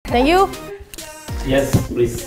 Thank you yes please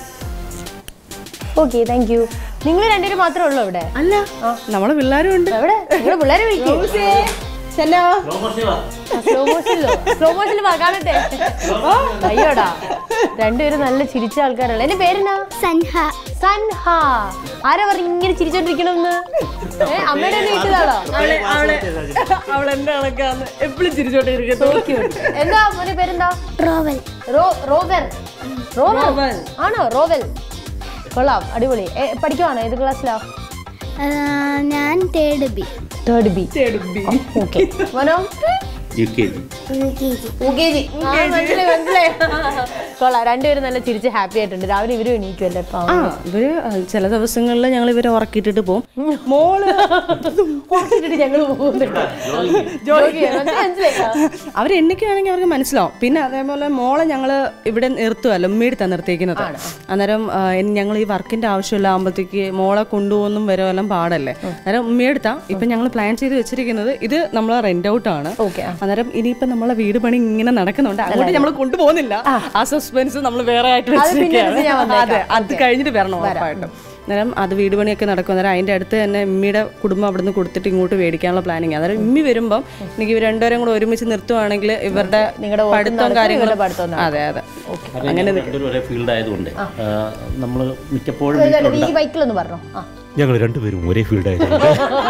okay thank you നിങ്ങൾ രണ്ടുപേരും മാത്രമേ ഉള്ളൂ ഇവിടെ അല്ല നമ്മളെ പിള്ളേരും ഉണ്ട് എവിടെ നിങ്ങളുടെ പിള്ളേരെ വിളിക്കും ചെല്ലോ സ്ലോ മോഷനിലോ സ്ലോ മോഷനിൽ വാ കാണട്ടെ അയ്യോടാ രണ്ടുപേരും നല്ല ചിരിച്ച ആൾക്കാരല്ലേ എന്റെ പേരെന്നാ സൻഹ സൻഹ ആരാ പറഞ്ഞു ഇങ്ങനെ ചിരിച്ചോണ്ടിരിക്കണമെന്ന് ഏ അമ്മയുടെ തന്നെ ഇട്ടതാണോ അവളെ അവളെ അവൾ എന്റെ കണക്കാന്ന് എപ്പോഴും ചിരിച്ചോട്ടെ ഇരിക്കട്ടെ എന്താ മോന്റെ പേരെന്താ റോവൽ റോ റോവൽ റോവൽ റോവൽ. ആണോ റോവൽ കൊള്ളാം അടിപൊളി ഏ, പഠിക്കുവാണോ ഏത് ക്ലാസ്സിലാ ആ, ഞാൻ third B third B okay Mano U K G U K G ഉഗേജി മനസ്സിലായി മനസ്സിലായി കൊള്ളാം രണ്ടുപേരും നല്ല ചിരിച്ച് ഹാപ്പി ആയിട്ടുണ്ട് രാവിലെ ഇവരും എണീക്കുമല്ലേ ഇപ്പൊ ആ ഇവര് ചില ദിവസങ്ങളിൽ ഞങ്ങൾ ഇവരെ ഉറക്കിയിട്ടിട്ട് പോകും മോള് ഉറക്കിട്ടിട്ട് ഞങ്ങൾ പോകുന്നുണ്ട് ജോലി ചെയ്യാൻ. മനസ്സിലായി, മനസ്സിലായി അവർ എണ്ണിക്കുകയാണെങ്കിൽ അവർക്ക് മനസ്സിലാവും പിന്നെ അതേപോലെ മോളെ ഞങ്ങൾ ഇവിടെ നിർത്തുമല്ലോ ഉമ്മയെടുത്താണ് നിർത്തിയിരിക്കുന്നത് അന്നേരം ഞങ്ങൾ ഈ വർക്കിന്റെ ആവശ്യമില്ല ആകുമ്പോഴത്തേക്ക് മോളെ കൊണ്ടുപോകുന്നും വരുമെല്ലാം പാടല്ലേ അന്നേരം ഉമ്മയെടുത്താ ഇപ്പൊ ഞങ്ങൾ പ്ലാൻ ചെയ്ത് വെച്ചിരിക്കുന്നത് ഇത് നമ്മളെ റെന്റ് ഔട്ട് ആണ് ഓക്കെ അന്നേരം ഇനിയിപ്പോ നമ്മളെ വീട് പണി ഇങ്ങനെ നടക്കുന്നുണ്ട് അങ്ങോട്ട് നമ്മൾ കൊണ്ടുപോകുന്നില്ല ആ സസ്പെൻസ് നമ്മൾ വേറെ ആയിട്ട് അത് പിന്നെ വെച്ചിരിക്കുകയാണ്. എടുത്ത് ഞാൻ വന്നേക്കാം. അതെ അത് കഴിഞ്ഞിട്ട് വരണം ഉറപ്പായിട്ടും അന്നേരം അത് വീട് പണിയൊക്കെ നടക്കും അന്നേരം അതിന്റെ അടുത്ത് തന്നെ ഉമ്മിയുടെ കുടുംബം അവിടുന്ന് കൊടുത്തിട്ട് ഇങ്ങോട്ട് മേടിക്കാനുള്ള പ്ലാനിങ് അന്നേരം ഉമ്മി വരുമ്പം എനിക്ക് ഇവർ രണ്ടുപേരും കൂടെ ഒരുമിച്ച് നിർത്തുവാണെങ്കിൽ ഇവരുടെ നിങ്ങളുടെ work പഠിത്തവും നടക്കും, കാര്യങ്ങളും ഇവരുടെ പഠിത്തവും അതെ അതെ അങ്ങനെ രണ്ടുപേരും ഒരേ ഫീൽഡ് ആയതുകൊണ്ട് നമ്മൾ മിക്കപ്പോഴും ഈ വീട്ടിലുണ്ട് ബൈക്കിലൊന്ന് പറഞ്ഞോ ആ ഞങ്ങൾ രണ്ടുപേരും ഒരേ ഫീൽഡ് ആയതുകൊണ്ട്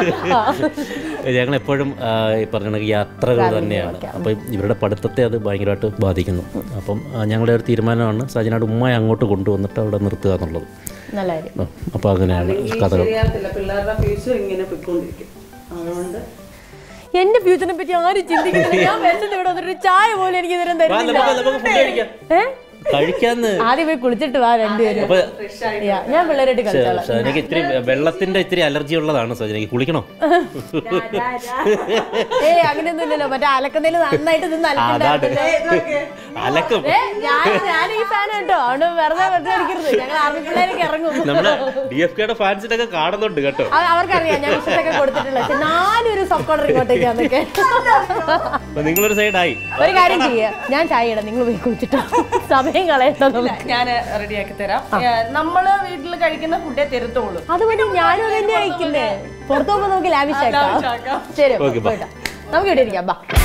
ഞങ്ങൾ എപ്പോഴും ആ, ഈ പറഞ്ഞ കണക്ക് യാത്രകൾ തന്നെയാണ് അപ്പം ഇവരുടെ പഠിത്തത്തെ അത് ഭയങ്കരമായിട്ട് ബാധിക്കുന്നു അപ്പം ആ, ഞങ്ങളുടെ ഒരു തീരുമാനമാണ് സജനയുടെ ഉമ്മയെ അങ്ങോട്ട് കൊണ്ടുവന്നിട്ട് അവിടെ നിർത്തുക എന്നുള്ളത് നല്ല കാര്യം അപ്പോൾ അങ്ങനെയാണ് കഥകൾ പിള്ളേരുടെ ഫ്യൂച്ചർ ഇങ്ങനെ പോയിക്കൊണ്ടിരിക്കും അതുകൊണ്ട് എന്റെ ഫ്യൂച്ചറിനെ പറ്റി ആരും ചിന്തിക്കുന്നില്ല ഞാൻ വരുന്നത് ഇവിടെ വന്നിട്ട് ഒരു ചായ പോലും എനിക്ക് ഇതുവരെ തരുന്നില്ല ഏ? കഴിക്കാന്ന് ആദ്യം പോയി കുളിച്ചിട്ട് വാ രണ്ടുപേരും അപ്പൊ Yeah, ഞാൻ പിള്ളേരായിട്ട് കളിച്ചോളാം സജനക്ക് ഇത്തിരി വെള്ളത്തിന്റെ ഇത്തിരി അലർജി ഉള്ളതാണ് സജനക്ക് കുളിക്കണോ ഏ അങ്ങനെയൊന്നും ഇല്ലല്ലോ മറ്റേ അലക്കുന്നതിൽ നന്നായിട്ട് നിന്ന് അതാണ് അലക്കണ്ടായിരുന്നല്ലേ? അലക്കും ഏ, ഞാൻ ഞാൻ ഈ ഫാൻ കേട്ടോ അതുകൊണ്ട് വെറുതെ വെറുതെ അടിക്കരുത് ഞങ്ങൾ ആർമി പിള്ളേരൊക്കെ ഇറങ്ങും നമ്മുടെ ഡി എഫ് കെയുടെ ഫാൻസിനൊക്കെ കാണുന്നുണ്ട് കേട്ടോ അത് അവർക്കറിയാം ഞാൻ വിഷത്തൊക്കെ കൊടുത്തിട്ടുള്ള പക്ഷെ നാലൊരു സബ് കോർണർ ഇങ്ങോട്ടേക്കാന്നൊക്കെ അപ്പൊ നിങ്ങളൊരു സൈഡായി ഒരു കാര്യം ചെയ്യ ഞാൻ ചായ ഇടാം നിങ്ങൾ പോയി കുളിച്ചിട്ടോ സമയം കളയട്ടോ നമുക്ക് ഞാൻ റെഡിയാക്കി തരാം ഏ, നമ്മള് വീട്ടിൽ കഴിക്കുന്ന ഫുഡേ തരുത്തുള്ളൂ അതുകൊണ്ട് ഞാനും അത് തന്നെ കഴിക്കുന്നേ പുറത്തു പോകുമ്പോ നമുക്ക് ലാവിഷാക്കാം ശരി Okay, bye. പോയിട്ടോ. നമുക്ക് ഇവിടെ ഇരിക്കാം ബാ